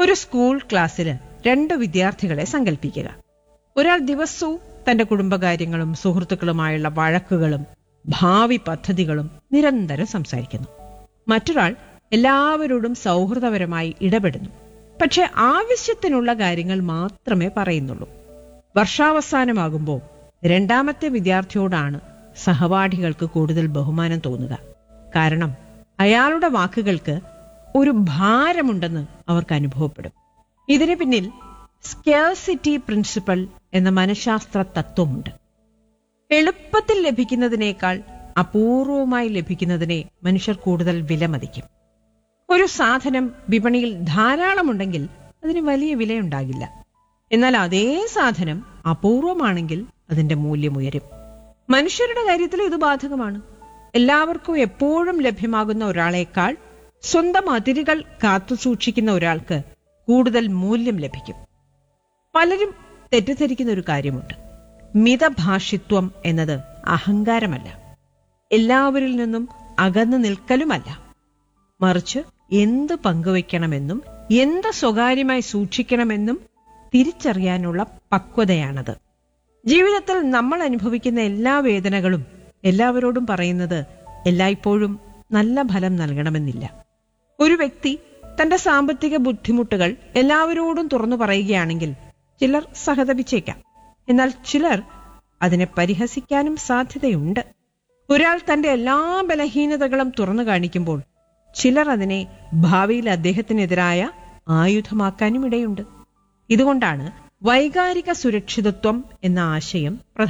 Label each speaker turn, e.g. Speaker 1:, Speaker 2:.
Speaker 1: ഒരു സ്കൂൾ ക്ലാസ്സിൽ രണ്ട് വിദ്യാർത്ഥികളെ സങ്കല്പിക്കുക ഒരാൾ ദിവസവും തന്റെ കുടുംബകാര്യങ്ങളും സുഹൃത്തുക്കളുമായുള്ള വഴക്കുകളും ഭാവി പദ്ധതികളും നിരന്തരം സംസാരിക്കുന്നു മറ്റൊരാൾ എല്ലാവരോടും സൗഹൃദപരമായി ഇടപെടുന്നു പക്ഷെ ആവശ്യത്തിനുള്ള കാര്യങ്ങൾ മാത്രമേ പറയുന്നുള്ളൂ വർഷാവസാനമാകുമ്പോൾ രണ്ടാമത്തെ വിദ്യാർത്ഥിയോടാണ് സഹപാഠികൾക്ക് കൂടുതൽ ബഹുമാനം തോന്നുക കാരണം അയാളുടെ വാക്കുകൾക്ക് ഒരു ഭാരമുണ്ടെന്ന് അവർക്ക് അനുഭവപ്പെടും ഇതിന് പിന്നിൽ സ്കേഴ്സിറ്റി പ്രിൻസിപ്പൽ എന്ന മനഃശാസ്ത്ര തത്വമുണ്ട് എളുപ്പത്തിൽ ലഭിക്കുന്നതിനേക്കാൾ അപൂർവമായി ലഭിക്കുന്നതിനെ മനുഷ്യർ കൂടുതൽ വിലമതിക്കും ഒരു സാധനം വിപണിയിൽ ധാരാളമുണ്ടെങ്കിൽ അതിന് വലിയ വിലയുണ്ടാകില്ല എന്നാൽ അതേ സാധനം അപൂർവമാണെങ്കിൽ അതിന്റെ മൂല്യം ഉയരും മനുഷ്യരുടെ കാര്യത്തിൽ ഇത് ബാധകമാണ് എല്ലാവർക്കും എപ്പോഴും ലഭ്യമാകുന്ന ഒരാളേക്കാൾ സ്വന്തം അതിരുകൾ കാത്തുസൂക്ഷിക്കുന്ന ഒരാൾക്ക് കൂടുതൽ മൂല്യം ലഭിക്കും പലരും തെറ്റിദ്ധരിക്കുന്ന ഒരു കാര്യമുണ്ട് മിതഭാഷിത്വം എന്നത് അഹങ്കാരമല്ല എല്ലാവരിൽ നിന്നും അകന്നു നിൽക്കലുമല്ല മറിച്ച് എന്ത് പങ്കുവയ്ക്കണമെന്നും എന്ത് സ്വകാര്യമായി സൂക്ഷിക്കണമെന്നും തിരിച്ചറിയാനുള്ള പക്വതയാണത് ജീവിതത്തിൽ നമ്മൾ അനുഭവിക്കുന്ന എല്ലാ വേദനകളും എല്ലാവരോടും പറയുന്നത് എല്ലായ്പ്പോഴും നല്ല ഫലം നൽകണമെന്നില്ല ഒരു വ്യക്തി തന്റെ സാമ്പത്തിക ബുദ്ധിമുട്ടുകൾ എല്ലാവരോടും തുറന്നു പറയുകയാണെങ്കിൽ ചിലർ സഹതപിച്ചേക്കാം എന്നാൽ ചിലർ അതിനെ പരിഹസിക്കാനും സാധ്യതയുണ്ട് ഒരാൾ തന്റെ എല്ലാ ബലഹീനതകളും തുറന്നു കാണിക്കുമ്പോൾ ചിലർ അതിനെ ഭാവിയിൽ അദ്ദേഹത്തിനെതിരായ ആയുധമാക്കാനും ഇടയുണ്ട് ഇതുകൊണ്ടാണ് വൈകാരിക സുരക്ഷിതത്വം എന്ന ആശയം